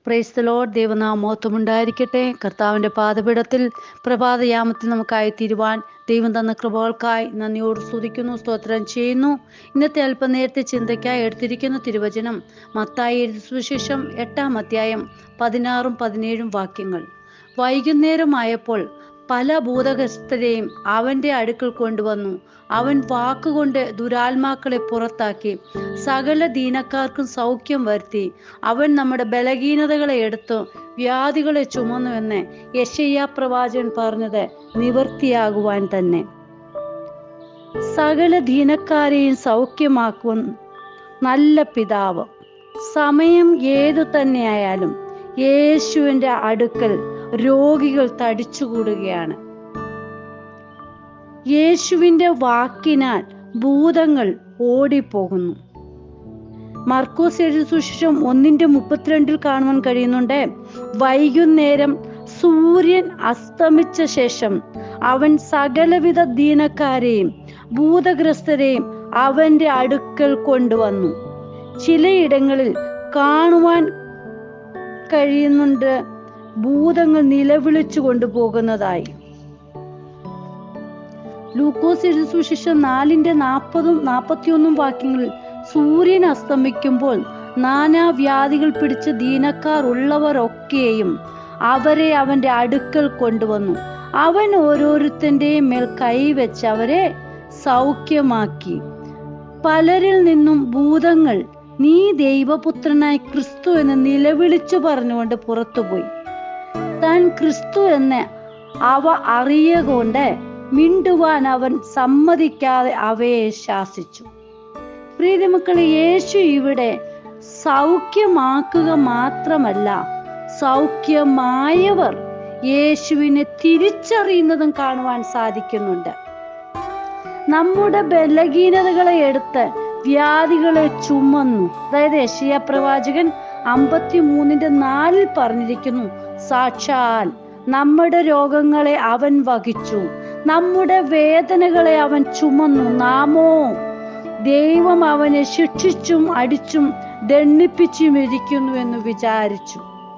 praise the Lord ദൈവനാമോത്വം ഉണ്ടായിരിക്കട്ടെ കർത്താവിൻ്റെ പാദപീഠത്തിൽ പ്രഭാതയാമത്തിൽ നമുക്കായി തീരുവാൻ ദൈവം തന്ന കൃപകൾക്കായി നന്ദിയോട് സ്തുതിക്കുന്നു സ്തോത്രം ചെയ്യുന്നു ഇന്നത്തെ അല്പനേരത്തെ ചിന്തയ്ക്കായി എടുത്തിരിക്കുന്ന തിരുവചനം മത്തായി എഴുതിയ സുവിശേഷം എട്ടാം അധ്യായം പതിനാറും പതിനേഴും വാക്യങ്ങൾ വൈകുന്നേരമായപ്പോൾ പല ഭൂതഗ്രസ്തരെയും അവൻ്റെ അടുക്കൽ കൊണ്ടുവന്നു അവൻ വാക്കുകൊണ്ട് ദുരാത്മാക്കളെ പുറത്താക്കി സകല ദീനക്കാർക്കും സൗഖ്യം വരുത്തി അവൻ നമ്മുടെ ബലഹീനതകളെ എടുത്തു വ്യാധികളെ ചുമന്നുവെന്ന് യശയ്യ പ്രവാചകൻ പറഞ്ഞത് നിവൃത്തിയാകുവാൻ തന്നെ സകല ദീനക്കാരെയും സൗഖ്യമാക്കുവാൻ നല്ല പിതാവ് സമയം ഏതു തന്നെയായാലും യേശുവിൻ്റെ അടുക്കൽ രോഗികൾ തടിച്ചുകൂടുകയാണ് യേശുവിൻ്റെ വാക്കിനാൽ ഭൂതങ്ങൾ ഓടിപ്പോകുന്നു മർക്കോസ് എഴുതിയ സുശേഷം ഒന്നിന്റെ മുപ്പത്തിരണ്ടിൽ കാണുവാൻ കഴിയുന്നുണ്ട് വൈകുന്നേരം സൂര്യൻ അസ്തമിച്ച ശേഷം അവൻ സകലവിധ ദീനക്കാരെയും ഭൂതഗ്രസ്തരെയും അവന്റെ അടുക്കൽ കൊണ്ടുവന്നു ചിലയിടങ്ങളിൽ കാണുവാൻ കഴിയുന്നുണ്ട് ഭൂതങ്ങൾ നിലവിളിച്ചു കൊണ്ടുപോകുന്നതായി ലൂക്കോസ് എഴുതിയ സുശേഷം നാലിന്റെ നാൽപ്പതും നാൽപ്പത്തിയൊന്നും വാക്യങ്ങളിൽ സൂര്യൻ അസ്തമിക്കുമ്പോൾ നാനാ വ്യാധികൾ പിടിച്ച ദീനക്കാർ ഉള്ളവരൊക്കെയും അവരെ അവന്റെ അടുക്കൽ കൊണ്ടുവന്നു അവൻ ഓരോരുത്തന്റെയും മേൽ കൈവച്ച് അവരെ സൗഖ്യമാക്കി പലരിൽ നിന്നും ഭൂതങ്ങൾ നീ ദൈവപുത്രനായി ക്രിസ്തു എന്ന് നിലവിളിച്ചു പറഞ്ഞുകൊണ്ട് പുറത്തുപോയി താൻ ക്രിസ്തു എന്ന് അവ അറിയുകൊണ്ട് മിണ്ടുവാൻ അവൻ സമ്മതിക്കാതെ അവയെ ശാസിച്ചു പ്രീതിമക്കളെ യേശു ഇവിടെ സൗഖ്യമാക്കുക മാത്രമല്ല സൗഖ്യമായവർ യേശുവിനെ തിരിച്ചറിയുന്നതും കാണുവാൻ സാധിക്കുന്നുണ്ട് നമ്മുടെ ബലഹീനതകളെ എടുത്ത് വ്യാധികളെ ചുമന്നു അതായത് യശയ പ്രവാചകൻ അമ്പത്തി മൂന്നിന്റെ നാലിൽ പറഞ്ഞിരിക്കുന്നു സാക്ഷാൽ നമ്മുടെ രോഗങ്ങളെ അവൻ വഹിച്ചു നമ്മുടെ വേദനകളെ അവൻ ചുമന്നു നാമോ ദൈവം അവനെ ശിക്ഷിച്ചും അടിച്ചും ദണ്ണിപ്പിച്ചും ഇരിക്കുന്നു എന്ന് വിചാരിച്ചു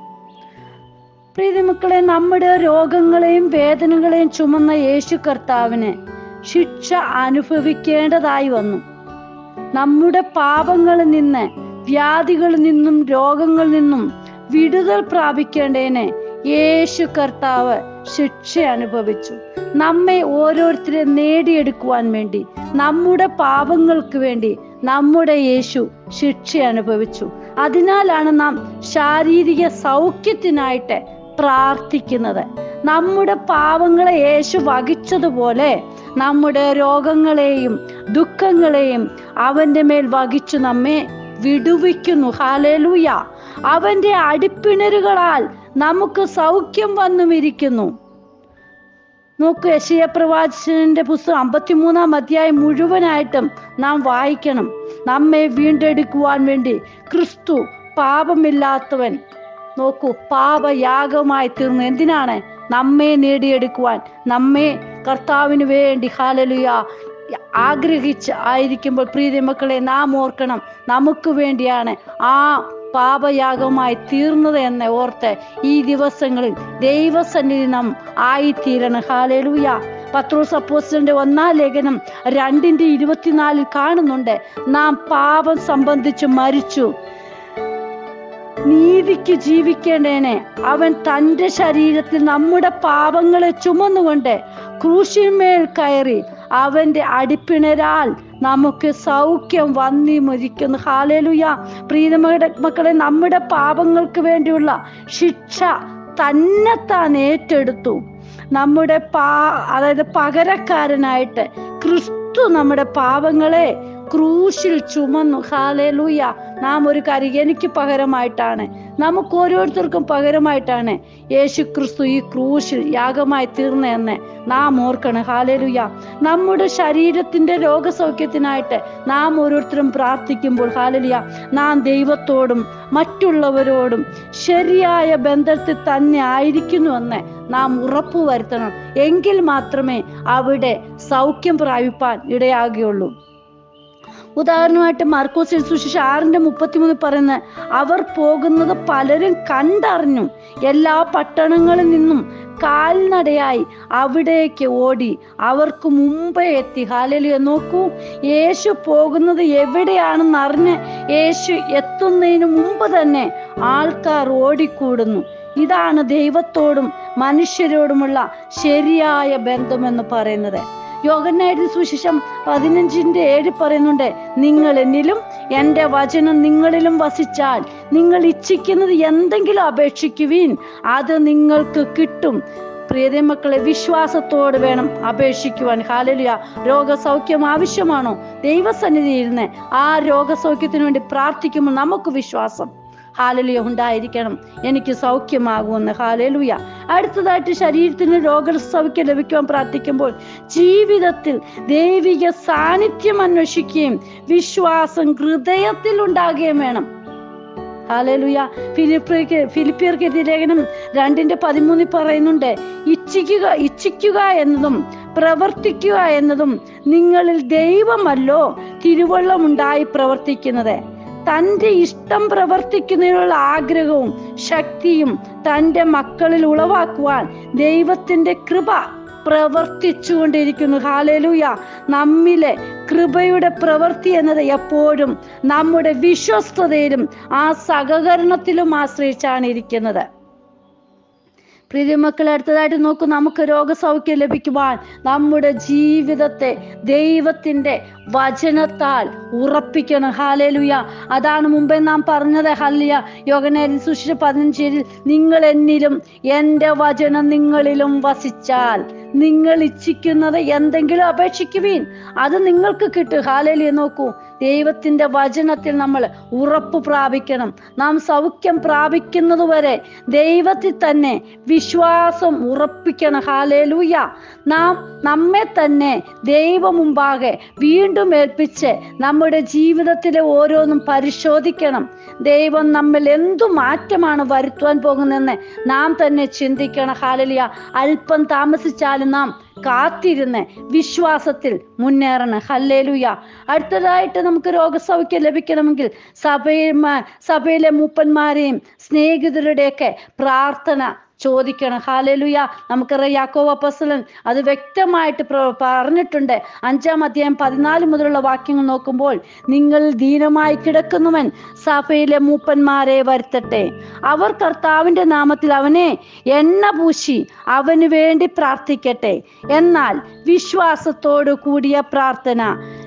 പ്രീതിമക്കളെ നമ്മുടെ രോഗങ്ങളെയും വേദനകളെയും ചുമന്ന യേശു കർത്താവിന് ശിക്ഷ അനുഭവിക്കേണ്ടതായി വന്നു നമ്മുടെ പാപങ്ങളിൽ നിന്ന് വ്യാധികളിൽ നിന്നും രോഗങ്ങളിൽ നിന്നും വിടുതൽ പ്രാപിക്കേണ്ടതിന് യേശു കർത്താവ് ശിക്ഷ അനുഭവിച്ചു നമ്മെ ഓരോരുത്തരെ നേടിയെടുക്കുവാൻ വേണ്ടി നമ്മുടെ പാപങ്ങൾക്ക് വേണ്ടി നമ്മുടെ യേശു ശിക്ഷ അനുഭവിച്ചു അതിനാലാണ് നാം ശാരീരിക സൗഖ്യത്തിനായിട്ട് പ്രാർത്ഥിക്കുന്നത് നമ്മുടെ പാവങ്ങളെ യേശു വഹിച്ചതുപോലെ നമ്മുടെ രോഗങ്ങളെയും ദുഃഖങ്ങളെയും അവന്റെ മേൽ വഹിച്ചു നമ്മെ വിടുവിക്കുന്നു ഹാലേലൂയ അവന്റെ അടിപ്പിണരുകളാൽ നമുക്ക് സൗഖ്യം വന്നുമിരിക്കുന്നു നോക്കൂ യശയ പ്രവാചകന്റെ പുസ്തകം അമ്പത്തിമൂന്നാം അധ്യായം മുഴുവനായിട്ടും നാം വായിക്കണം നമ്മെ വീണ്ടെടുക്കുവാൻ വേണ്ടി ക്രിസ്തു പാപമില്ലാത്തവൻ നോക്കൂ പാപയാഗമായി തീർന്നു എന്തിനാണ് നമ്മെ നേടിയെടുക്കുവാൻ നമ്മെ കർത്താവിന് വേണ്ടി ഹാലലുയ ആഗ്രഹിച്ച് ആയിരിക്കുമ്പോൾ പ്രീതി മക്കളെ നാം ഓർക്കണം നമുക്ക് വേണ്ടിയാണ് ആ പാപയാഗമായി തീർന്നത് എന്ന് ഓർത്ത് ഈ ദിവസങ്ങളിൽ ദൈവസന്നിധി നാം ആയിത്തീരണം ഹാലലുയ പത്രോസ് അപ്പോസ്റ്റലിന്റെ ഒന്നാം ലേഖനം രണ്ടിന്റെ ഇരുപത്തിനാലിൽ കാണുന്നുണ്ട് നാം പാപം സംബന്ധിച്ച് മരിച്ചു നീതിക്ക് ജീവിക്കേണ്ടേനെ അവൻ തൻ്റെ ശരീരത്തിൽ നമ്മുടെ പാപങ്ങളെ ചുമന്നുകൊണ്ട് ക്രൂശിന്മേൽ കയറി അവന്റെ അടിപ്പിണരാൽ നമുക്ക് സൗഖ്യം വന്നി മുരിക്കുന്നു ഹാലേലുയ പ്രീതമയുടെ മക്കളെ നമ്മുടെ പാപങ്ങൾക്ക് വേണ്ടിയുള്ള ശിക്ഷ തന്നെത്താൻ ഏറ്റെടുത്തു നമ്മുടെ പാ അതായത് പകരക്കാരനായിട്ട് ക്രിസ്തു നമ്മുടെ പാപങ്ങളെ ക്രൂശിൽ ചുമന്നു ഹാലേലൂയ നാം ഒരു കാര്യം എനിക്ക് പകരമായിട്ടാണ് നമുക്ക് ഓരോരുത്തർക്കും പകരമായിട്ടാണ് യേശു ക്രിസ്തു ഈ ക്രൂശിൽ യാഗമായി തീർന്നതെന്ന് നാം ഓർക്കണം ഹാലേലുയ നമ്മുടെ ശരീരത്തിന്റെ രോഗസൗഖ്യത്തിനായിട്ട് നാം ഓരോരുത്തരും പ്രാർത്ഥിക്കുമ്പോൾ ഹാലലിയ നാം ദൈവത്തോടും മറ്റുള്ളവരോടും ശരിയായ ബന്ധത്തിൽ തന്നെ ആയിരിക്കുന്നുവെന്ന് നാം ഉറപ്പുവരുത്തണം എങ്കിൽ മാത്രമേ അവിടെ സൗഖ്യം പ്രാപിപ്പാൻ ഇടയാകുകയുള്ളൂ ഉദാഹരണമായിട്ട് മാർക്കോസ് സുശേഷ ആറിന്റെ മുപ്പത്തിമൂന്ന് പറയുന്ന അവർ പോകുന്നത് പലരും കണ്ടറിഞ്ഞു എല്ലാ പട്ടണങ്ങളിൽ നിന്നും കാൽനടയായി അവിടേക്ക് ഓടി അവർക്ക് മുമ്പേ എത്തി ഹാലലിയ നോക്കൂ യേശു പോകുന്നത് എവിടെയാണെന്ന് അറിഞ്ഞ് യേശു എത്തുന്നതിന് മുമ്പ് തന്നെ ആൾക്കാർ ഓടിക്കൂടുന്നു ഇതാണ് ദൈവത്തോടും മനുഷ്യരോടുമുള്ള ശരിയായ ബന്ധമെന്ന് പറയുന്നത് യോഗനായിട്ട് സുശേഷം പതിനഞ്ചിന്റെ ഏഴ് പറയുന്നുണ്ട് നിങ്ങൾ എന്നിലും എൻ്റെ വചനം നിങ്ങളിലും വസിച്ചാൽ നിങ്ങൾ ഇച്ഛിക്കുന്നത് എന്തെങ്കിലും അപേക്ഷിക്കുവീൻ അത് നിങ്ങൾക്ക് കിട്ടും പ്രിയതേ മക്കളെ വിശ്വാസത്തോട് വേണം അപേക്ഷിക്കുവാൻ ഹാലലിയ രോഗസൗഖ്യം ആവശ്യമാണോ ദൈവസന്നിധി ഇരുന്ന് ആ രോഗസൗഖ്യത്തിന് വേണ്ടി പ്രാർത്ഥിക്കുമ്പോൾ നമുക്ക് വിശ്വാസം ഹാലലുയ ഉണ്ടായിരിക്കണം എനിക്ക് സൗഖ്യമാകുമെന്ന് ഹാലലുയ അടുത്തതായിട്ട് ശരീരത്തിന് രോഗസൗഖ്യം ലഭിക്കുവാൻ പ്രാർത്ഥിക്കുമ്പോൾ ജീവിതത്തിൽ ദൈവിക സാന്നിധ്യം അന്വേഷിക്കുകയും വിശ്വാസം ഹൃദയത്തിൽ ഉണ്ടാകുകയും വേണം ഹാലലുയ ഫിലിപ്പിയർക്ക് ഫിലിപ്പിയർക്ക് എഴുതിയ ലേഖനം രണ്ടിന്റെ പതിമൂന്നിൽ പറയുന്നുണ്ട് ഇച്ഛിക്കുക ഇച്ഛിക്കുക എന്നതും പ്രവർത്തിക്കുക എന്നതും നിങ്ങളിൽ ദൈവമല്ലോ തിരുവള്ളമുണ്ടായി പ്രവർത്തിക്കുന്നത് തൻ്റെ ഇഷ്ടം പ്രവർത്തിക്കുന്നതിനുള്ള ആഗ്രഹവും ശക്തിയും തൻ്റെ മക്കളിൽ ഉളവാക്കുവാൻ ദൈവത്തിൻ്റെ കൃപ പ്രവർത്തിച്ചുകൊണ്ടിരിക്കുന്നു ഹാലേലൂയ നമ്മിലെ കൃപയുടെ പ്രവൃത്തി എന്നത് എപ്പോഴും നമ്മുടെ വിശ്വസ്തതയിലും ആ സഹകരണത്തിലും ആശ്രയിച്ചാണ് ഇരിക്കുന്നത് പ്രിയമക്കളെ അടുത്തതായിട്ട് നോക്കൂ നമുക്ക് രോഗസൗഖ്യം ലഭിക്കുവാൻ നമ്മുടെ ജീവിതത്തെ ദൈവത്തിന്റെ വചനത്താൽ ഉറപ്പിക്കണം ഹാലേലുയ അതാണ് മുമ്പേ നാം പറഞ്ഞത് ഹല്ലിയ യോഗനേരി സുശിഷ പതിനഞ്ചേരിൽ നിങ്ങൾ എന്നിലും എൻ്റെ വചനം നിങ്ങളിലും വസിച്ചാൽ നിങ്ങൾ ഇച്ഛിക്കുന്നത് എന്തെങ്കിലും അപേക്ഷിക്കുവീൻ അത് നിങ്ങൾക്ക് കിട്ടും ഹാലേലിയ നോക്കൂ ദൈവത്തിന്റെ വചനത്തിൽ നമ്മൾ ഉറപ്പ് പ്രാപിക്കണം നാം സൗഖ്യം പ്രാപിക്കുന്നത് വരെ ദൈവത്തിൽ തന്നെ വിശ്വാസം ഉറപ്പിക്കണം ഹാലേലൂയ നാം നമ്മെ തന്നെ ദൈവ മുമ്പാകെ വീണ്ടും ഏൽപ്പിച്ച് നമ്മുടെ ജീവിതത്തിലെ ഓരോന്നും പരിശോധിക്കണം ദൈവം നമ്മിൽ എന്തു മാറ്റമാണ് വരുത്തുവാൻ പോകുന്നതെന്ന് നാം തന്നെ ചിന്തിക്കണം ഹാലലിയ അല്പം താമസിച്ചാലും നാം കാത്തിരുന്ന് വിശ്വാസത്തിൽ മുന്നേറണം ഹല്ലേലുയ അടുത്തതായിട്ട് നമുക്ക് രോഗസൗഖ്യം ലഭിക്കണമെങ്കിൽ സഭയിൽ സഭയിലെ മൂപ്പന്മാരെയും സ്നേഹിതരുടെയൊക്കെ പ്രാർത്ഥന ചോദിക്കണം ഹാലലുയ നമുക്കറിയാം യാക്കോബ് അപ്പസ്ലൻ അത് വ്യക്തമായിട്ട് പറഞ്ഞിട്ടുണ്ട് അഞ്ചാം അധ്യായം പതിനാല് മുതലുള്ള വാക്യങ്ങൾ നോക്കുമ്പോൾ നിങ്ങൾ ദീനമായി കിടക്കുന്നവൻ സഭയിലെ മൂപ്പന്മാരെ വരുത്തട്ടെ അവർ കർത്താവിന്റെ നാമത്തിൽ അവനെ എണ്ണ പൂശി അവന് വേണ്ടി പ്രാർത്ഥിക്കട്ടെ എന്നാൽ വിശ്വാസത്തോടു കൂടിയ പ്രാർത്ഥന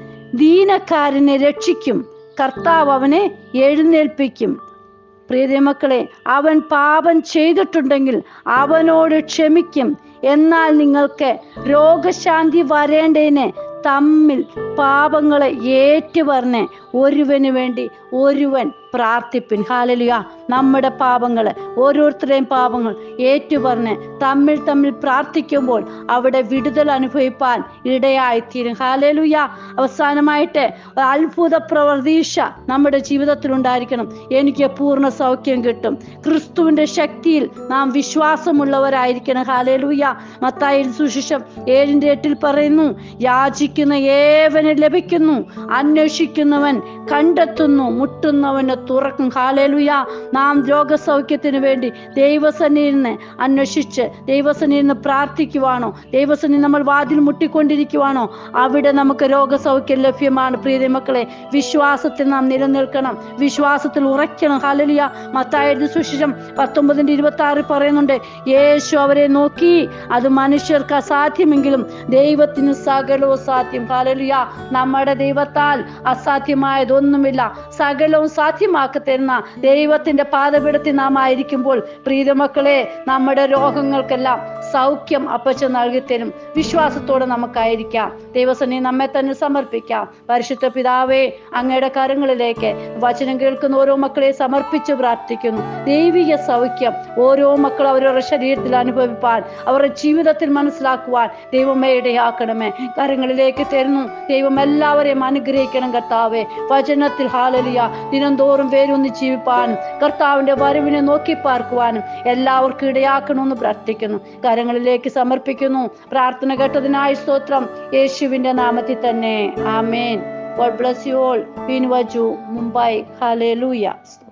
ദീനക്കാരനെ രക്ഷിക്കും കർത്താവ് അവനെ എഴുന്നേൽപ്പിക്കും പ്രിയ മക്കളെ അവൻ പാപം ചെയ്തിട്ടുണ്ടെങ്കിൽ അവനോട് ക്ഷമിക്കും എന്നാൽ നിങ്ങൾക്ക് രോഗശാന്തി വരേണ്ടതിന് തമ്മിൽ പാപങ്ങളെ ഏറ്റുപറഞ്ഞ് ഒരുവന് വേണ്ടി ഒരുവൻ പ്രാർത്ഥിപ്പിൻ ഹാലലുയ നമ്മുടെ പാപങ്ങൾ ഓരോരുത്തരുടെയും പാപങ്ങൾ ഏറ്റുപറഞ്ഞ് തമ്മിൽ തമ്മിൽ പ്രാർത്ഥിക്കുമ്പോൾ അവിടെ വിടുതൽ അനുഭവിപ്പാൻ ഇടയായിത്തീരും ഹാലലുയ അവസാനമായിട്ട് അത്ഭുത പ്രതീക്ഷ നമ്മുടെ ജീവിതത്തിൽ ഉണ്ടായിരിക്കണം എനിക്ക് പൂർണ്ണ സൗഖ്യം കിട്ടും ക്രിസ്തുവിന്റെ ശക്തിയിൽ നാം വിശ്വാസമുള്ളവരായിരിക്കണം ഹാലലുയ മത്തായി സുശിഷം ഏഴിന്റെ എട്ടിൽ പറയുന്നു യാചിക്കുന്ന ഏവന് ലഭിക്കുന്നു അന്വേഷിക്കുന്നവൻ കണ്ടെത്തുന്നു മുട്ടുന്നവന് തുറക്കും ഹാലേലുയ നാം രോഗസൗഖ്യത്തിന് വേണ്ടി ദൈവസന്നിയിൽ നിന്ന് അന്വേഷിച്ച് ദൈവസന്നിയിൽ നിന്ന് പ്രാർത്ഥിക്കുവാണോ ദൈവസന്നിധി നമ്മൾ വാതിൽ മുട്ടിക്കൊണ്ടിരിക്കുവാണോ അവിടെ നമുക്ക് രോഗസൗഖ്യം ലഭ്യമാണ് പ്രിയ മക്കളെ വിശ്വാസത്തിൽ നാം നിലനിൽക്കണം വിശ്വാസത്തിൽ ഉറയ്ക്കണം ഹാലലിയ മത്തായത് സുശിഷം പത്തൊമ്പതിന്റെ ഇരുപത്തി ആറിൽ പറയുന്നുണ്ട് യേശു അവരെ നോക്കി അത് മനുഷ്യർക്ക് അസാധ്യമെങ്കിലും ദൈവത്തിന് സകലവും സാധ്യം ഹാലലിയ നമ്മുടെ ദൈവത്താൽ അസാധ്യമായതൊന്നുമില്ല സകലവും സാധ്യമാക്കി തരുന്ന ദൈവത്തിന്റെ പാതപിടത്തിൽ നാം ആയിരിക്കുമ്പോൾ പ്രീതമക്കളെ നമ്മുടെ രോഗങ്ങൾക്കെല്ലാം സൗഖ്യം അപ്പച്ച നൽകിത്തരും വിശ്വാസത്തോടെ നമുക്കായിരിക്കാം ദൈവസനെ നമ്മെ തന്നെ സമർപ്പിക്കാം പരിശുദ്ധ പിതാവേ അങ്ങയുടെ കരങ്ങളിലേക്ക് വചനം കേൾക്കുന്ന ഓരോ മക്കളെ സമർപ്പിച്ച് പ്രാർത്ഥിക്കുന്നു ദൈവിക സൗഖ്യം ഓരോ മക്കൾ അവരവരുടെ ശരീരത്തിൽ അനുഭവിപ്പാൻ അവരുടെ ജീവിതത്തിൽ മനസ്സിലാക്കുവാൻ ദൈവമേ ഇടയാക്കണമേ കരങ്ങളിലേക്ക് തരുന്നു ദൈവം എല്ലാവരെയും അനുഗ്രഹിക്കണം കർത്താവെ വചനത്തിൽ ഹാലലിയ ദിനംതോറും വേരൊന്ന് ജീവിപ്പാനും കർത്താവിന്റെ വരവിനെ നോക്കി പാർക്കുവാനും എല്ലാവർക്കും ഇടയാക്കണമെന്ന് പ്രാർത്ഥിക്കുന്നു കരങ്ങളിലേക്ക് സമർപ്പിക്കുന്നു പ്രാർത്ഥന കേട്ടതിനായി സ്തോത്രം യേശുവിന്റെ നാമത്തിൽ തന്നെ ആമേൻ ഗോഡ് ബ്ലസ് യു ഓൾ പീനുവജു മുംബൈ ഹാലേലൂയ